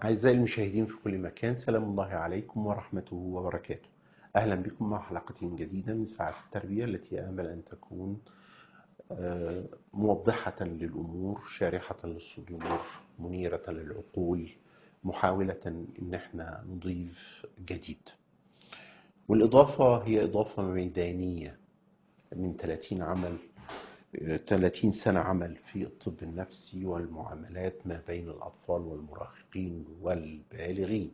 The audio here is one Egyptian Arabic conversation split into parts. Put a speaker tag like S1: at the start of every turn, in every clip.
S1: أعزائي المشاهدين في كل مكان سلام الله عليكم ورحمته وبركاته أهلا بكم مع حلقة جديدة من ساعة التربية التي آمل أن تكون آه، موضحة للأمور شارحة للصدور منيرة للعقول محاولة إن احنا نضيف جديد والإضافة هي إضافة ميدانية من 30 عمل 30 سنة عمل في الطب النفسي والمعاملات ما بين الأطفال والمراهقين والبالغين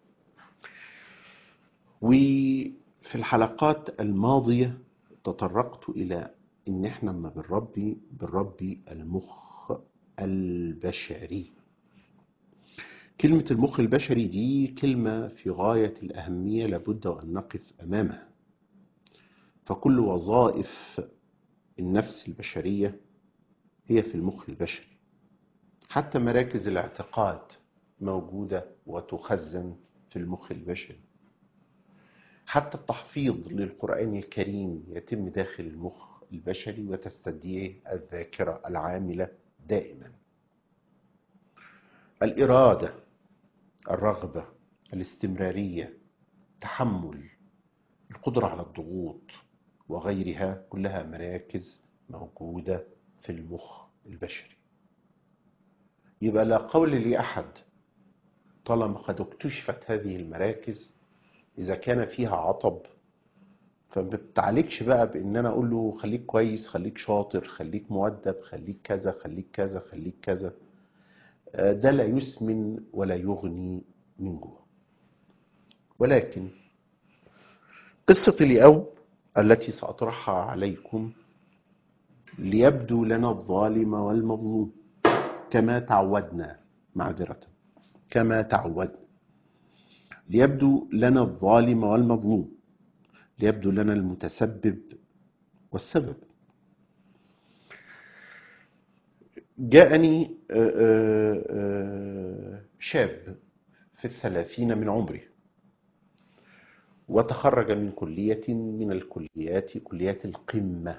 S1: وفي الحلقات الماضية تطرقت إلى إن إحنا لما بنربي بنربي المخ البشري كلمة المخ البشري دي كلمة في غاية الأهمية لابد أن نقف أمامها فكل وظائف النفس البشرية هي في المخ البشري حتى مراكز الاعتقاد موجودة وتخزن في المخ البشري حتى التحفيظ للقرآن الكريم يتم داخل المخ البشري وتستدعيه الذاكرة العاملة دائما الإرادة الرغبة الاستمرارية تحمل القدرة على الضغوط وغيرها كلها مراكز موجودة في المخ البشري يبقى لا قول لأحد طالما قد اكتشفت هذه المراكز إذا كان فيها عطب فما بتعالجش بقى بإن أنا أقول له خليك كويس خليك شاطر خليك مؤدب خليك كذا خليك كذا خليك كذا ده لا يسمن ولا يغني من جوه ولكن قصة اليوم التي سأطرحها عليكم ليبدو لنا الظالم والمظلوم كما تعودنا معذرة كما تعودنا ليبدو لنا الظالم والمظلوم ليبدو لنا المتسبب والسبب جاءني شاب في الثلاثين من عمره وتخرج من كلية من الكليات كليات القمة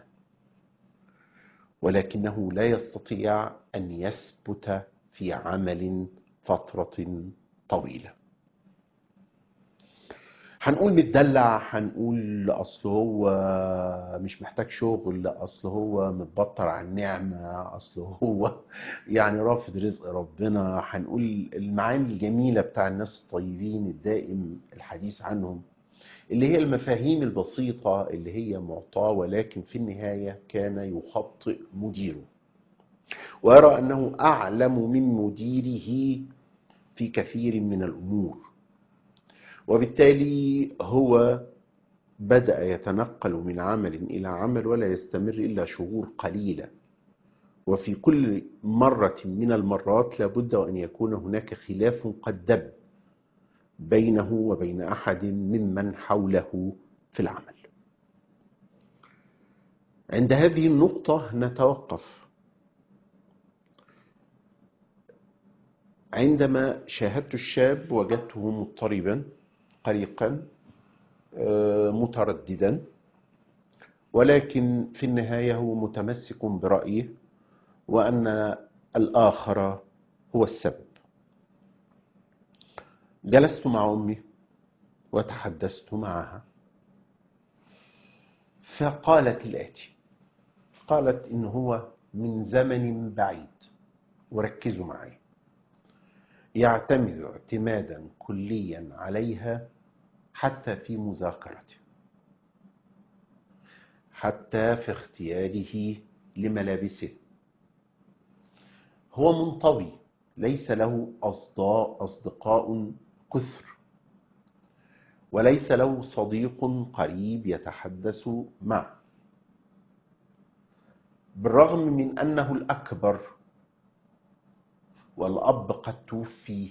S1: ولكنه لا يستطيع أن يثبت في عمل فترة طويلة هنقول متدلع هنقول اصل هو مش محتاج شغل اصل هو متبطر على النعمه اصل هو يعني رافض رزق ربنا هنقول المعاني الجميله بتاع الناس الطيبين الدائم الحديث عنهم اللي هي المفاهيم البسيطه اللي هي معطاه ولكن في النهايه كان يخطئ مديره ويرى انه اعلم من مديره في كثير من الامور وبالتالي هو بدأ يتنقل من عمل إلى عمل ولا يستمر إلا شهور قليلة وفي كل مرة من المرات لابد أن يكون هناك خلاف قد دب بينه وبين أحد ممن حوله في العمل عند هذه النقطة نتوقف عندما شاهدت الشاب وجدته مضطربا قلقا مترددا ولكن في النهاية هو متمسك برأيه وأن الآخر هو السبب جلست مع أمي وتحدثت معها فقالت الآتي قالت إن هو من زمن بعيد وركزوا معي يعتمد اعتمادا كليا عليها حتى في مذاكرته حتى في اختياره لملابسه هو منطوي ليس له أصداء أصدقاء كثر وليس له صديق قريب يتحدث معه بالرغم من أنه الأكبر والأب قد توفي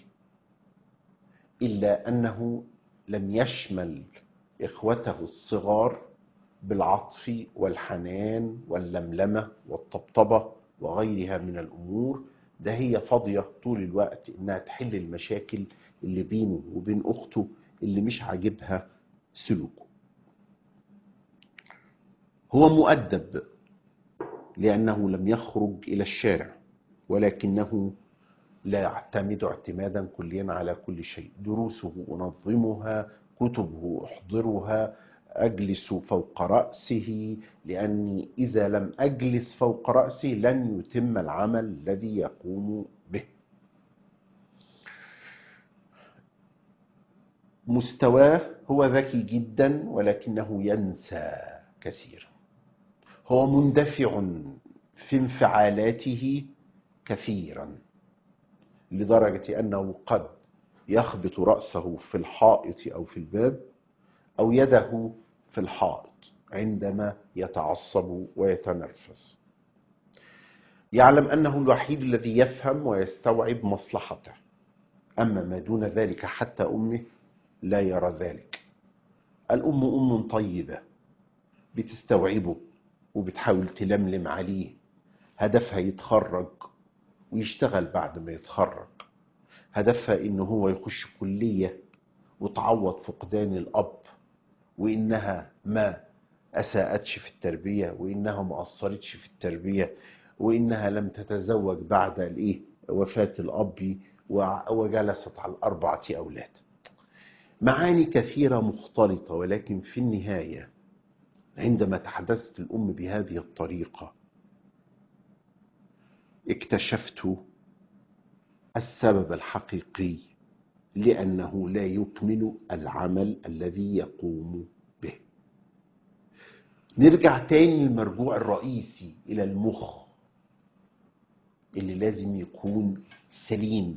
S1: إلا أنه لم يشمل إخوته الصغار بالعطف والحنان واللملمة والطبطبة وغيرها من الأمور ده هي فاضية طول الوقت إنها تحل المشاكل اللي بينه وبين أخته اللي مش عاجبها سلوكه هو مؤدب لأنه لم يخرج إلى الشارع ولكنه لا يعتمد اعتمادا كليا على كل شيء دروسه أنظمها كتبه أحضرها أجلس فوق رأسه لأني إذا لم أجلس فوق رأسه لن يتم العمل الذي يقوم به مستواه هو ذكي جدا ولكنه ينسى كثيرا هو مندفع في انفعالاته كثيرا لدرجة أنه قد يخبط رأسه في الحائط أو في الباب أو يده في الحائط عندما يتعصب ويتنرفز يعلم أنه الوحيد الذي يفهم ويستوعب مصلحته أما ما دون ذلك حتى أمه لا يرى ذلك الأم أم طيبة بتستوعبه وبتحاول تلملم عليه هدفها يتخرج ويشتغل بعد ما يتخرج هدفها إن هو يخش كلية وتعوض فقدان الأب وإنها ما أساءتش في التربية وإنها ما قصرتش في التربية وإنها لم تتزوج بعد الإيه وفاة الأب وجلست على الأربعة أولاد معاني كثيرة مختلطة ولكن في النهاية عندما تحدثت الأم بهذه الطريقة اكتشفت السبب الحقيقي لأنه لا يكمل العمل الذي يقوم به نرجع تاني للمرجوع الرئيسي إلى المخ اللي لازم يكون سليم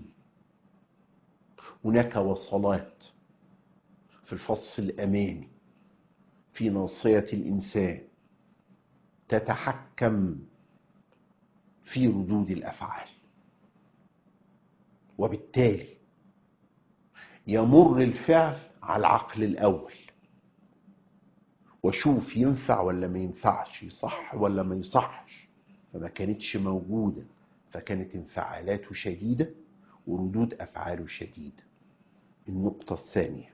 S1: هناك وصلات في الفص الأمامي في ناصية الإنسان تتحكم في ردود الأفعال وبالتالي يمر الفعل على العقل الأول وشوف ينفع ولا ما ينفعش يصح ولا ما يصحش فما كانتش موجودة فكانت انفعالاته شديدة وردود أفعاله شديدة النقطة الثانية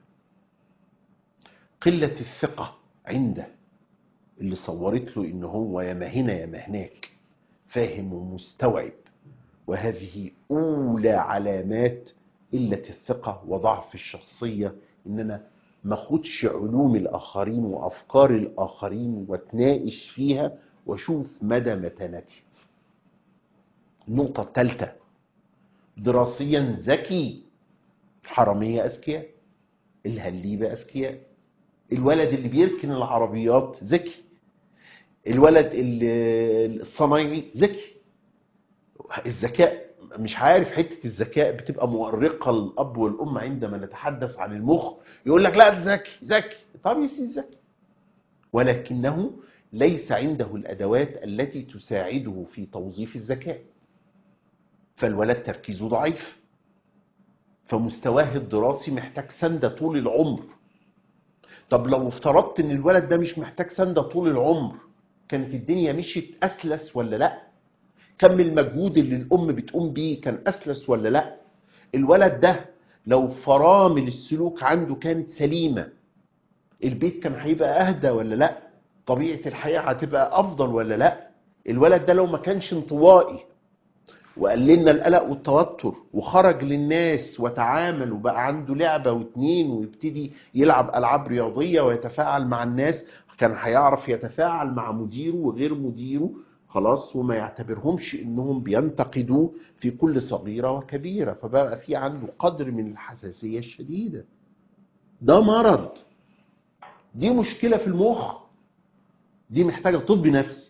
S1: قلة الثقة عنده اللي صورت له إن هو يا ما هنا يا ما هناك فاهم ومستوعب وهذه أولى علامات قلة الثقة وضعف الشخصية إن أنا ما أخدش علوم الآخرين وأفكار الآخرين واتناقش فيها وأشوف مدى متانتي النقطة الثالثة دراسيا ذكي الحرامية أذكياء الهليبة أذكياء الولد اللي بيركن العربيات ذكي الولد الصنايعي ذكي الذكاء مش عارف حته الذكاء بتبقى مؤرقه للاب والام عندما نتحدث عن المخ يقول لك لا ده ذكي ذكي طب يا سيدي ذكي ولكنه ليس عنده الادوات التي تساعده في توظيف الذكاء فالولد تركيزه ضعيف فمستواه الدراسي محتاج سنده طول العمر طب لو افترضت ان الولد ده مش محتاج سنده طول العمر كانت الدنيا مشيت اسلس ولا لا كم المجهود اللي الام بتقوم بيه كان اسلس ولا لا الولد ده لو فرامل السلوك عنده كانت سليمه البيت كان هيبقى اهدى ولا لا طبيعه الحياه هتبقى افضل ولا لا الولد ده لو ما كانش انطوائي وقللنا القلق والتوتر وخرج للناس وتعامل وبقى عنده لعبه واتنين ويبتدي يلعب العاب رياضيه ويتفاعل مع الناس كان هيعرف يتفاعل مع مديره وغير مديره خلاص وما يعتبرهمش انهم بينتقدوه في كل صغيره وكبيره فبقى في عنده قدر من الحساسيه الشديده ده مرض دي مشكله في المخ دي محتاجه طب نفسي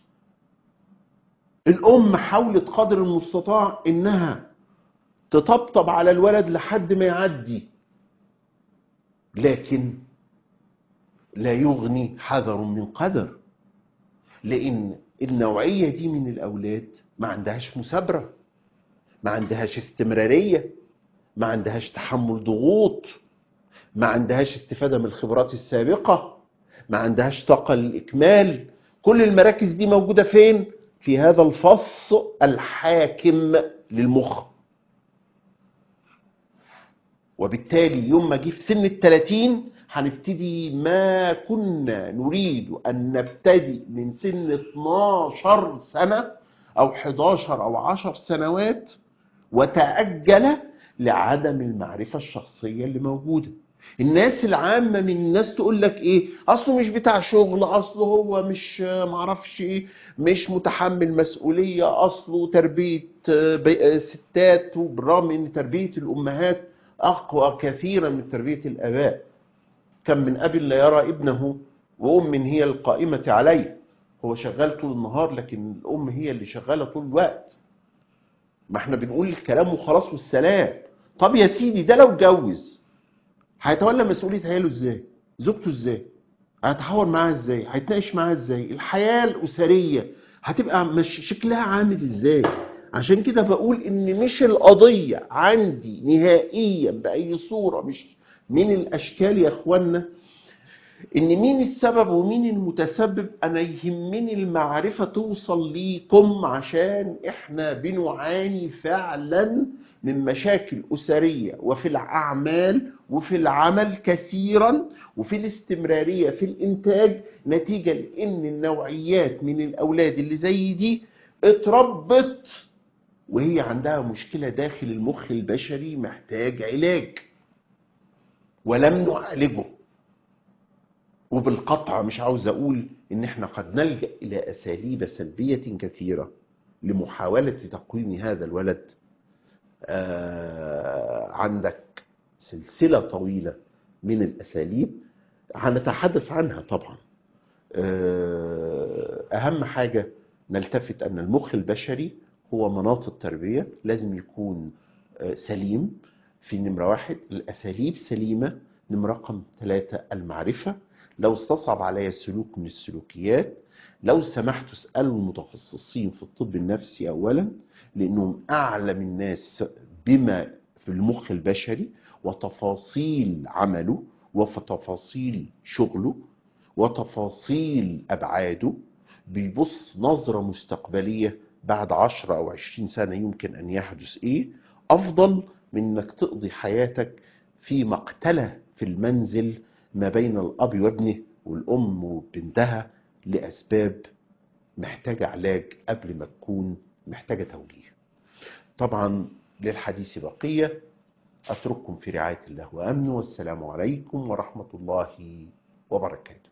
S1: الام حاولت قدر المستطاع انها تطبطب على الولد لحد ما يعدي لكن لا يغني حذر من قدر لان النوعيه دي من الاولاد ما عندهاش مثابره ما عندهاش استمراريه ما عندهاش تحمل ضغوط ما عندهاش استفاده من الخبرات السابقه ما عندهاش طاقه للاكمال كل المراكز دي موجوده فين في هذا الفص الحاكم للمخ وبالتالي يوم ما جه في سن الثلاثين هنبتدي ما كنا نريد أن نبتدي من سن 12 سنة أو 11 أو 10 سنوات وتأجل لعدم المعرفة الشخصية اللي موجودة الناس العامة من الناس تقول لك ايه اصله مش بتاع شغل اصله هو مش آه، معرفش ايه مش متحمل مسؤولية اصله تربية آه، بي- آه، ستات وبالرغم ان تربية الامهات اقوى كثيرا من تربية الاباء كم من اب لا يرى ابنه وام هي القائمة عليه هو شغال طول النهار لكن الام هي اللي شغالة طول الوقت ما احنا بنقول الكلام وخلاص والسلام طب يا سيدي ده لو اتجوز هيتولى مسؤولية عياله ازاي زوجته ازاي هيتحاور معاها ازاي هيتناقش معاها ازاي الحياة الأسرية هتبقى مش شكلها عامل ازاي عشان كده بقول ان مش القضية عندي نهائيا بأي صورة مش من الأشكال يا اخوانا ان مين السبب ومين المتسبب انا يهمني المعرفة توصل ليكم عشان احنا بنعاني فعلا من مشاكل اسرية وفي الاعمال وفي العمل كثيرا وفي الاستمرارية في الانتاج نتيجة لان النوعيات من الاولاد اللي زي دي اتربت وهي عندها مشكلة داخل المخ البشري محتاج علاج ولم نعالجه وبالقطع مش عاوز اقول ان احنا قد نلجا الى اساليب سلبيه كثيره لمحاوله تقويم هذا الولد آه عندك سلسله طويله من الاساليب هنتحدث عنها طبعا آه اهم حاجه نلتفت ان المخ البشري هو مناط التربيه لازم يكون آه سليم في نمره واحد الاساليب سليمه نمره رقم ثلاثه المعرفه لو استصعب عليا سلوك من السلوكيات لو سمحتوا اسألوا المتخصصين في الطب النفسي أولا لأنهم أعلم الناس بما في المخ البشري وتفاصيل عمله وتفاصيل شغله وتفاصيل أبعاده بيبص نظرة مستقبلية بعد عشرة أو عشرين سنة يمكن أن يحدث إيه أفضل من أنك تقضي حياتك في مقتلة في المنزل ما بين الأب وابنه والأم وبنتها لأسباب محتاجة علاج قبل ما تكون محتاجة توجيه طبعا للحديث بقية أترككم في رعاية الله وأمنه والسلام عليكم ورحمة الله وبركاته